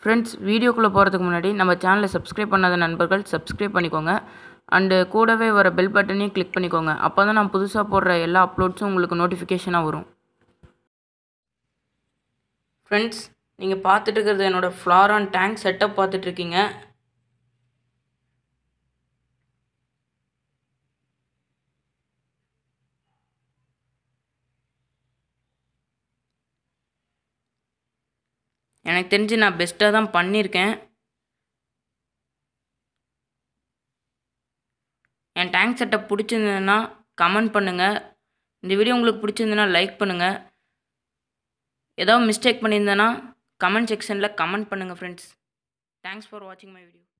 friends வீடியோக்குள்ளே போகிறதுக்கு முன்னாடி நம்ம சேனலை சப்ஸ்கிரைப் பண்ணாத நண்பர்கள் சப்ஸ்கிரைப் பண்ணிக்கோங்க அண்டு கூடவே வர பெல் பட்டனையும் கிளிக் பண்ணிக்கோங்க அப்போ தான் நான் புதுசாக போடுற எல்லா அப்லோட்ஸும் உங்களுக்கு நோட்டிஃபிகேஷனாக வரும் ஃப்ரெண்ட்ஸ் நீங்கள் பார்த்துட்டு இருக்கிறது என்னோடய ஃப்ளாரான் டேங்க் செட்டப் பார்த்துட்ருக்கீங்க எனக்கு தெரிஞ்சு நான் பெஸ்ட்டாக தான் பண்ணியிருக்கேன் என் டேங்க் செட்டப் பிடிச்சிருந்ததுன்னா கமெண்ட் பண்ணுங்கள் இந்த வீடியோ உங்களுக்கு பிடிச்சிருந்ததுன்னா லைக் பண்ணுங்கள் ஏதாவது மிஸ்டேக் பண்ணியிருந்தேன்னா கமெண்ட் செக்ஷனில் கமெண்ட் பண்ணுங்கள் ஃப்ரெண்ட்ஸ் தேங்க்ஸ் ஃபார் வாட்சிங் மை வீடியோ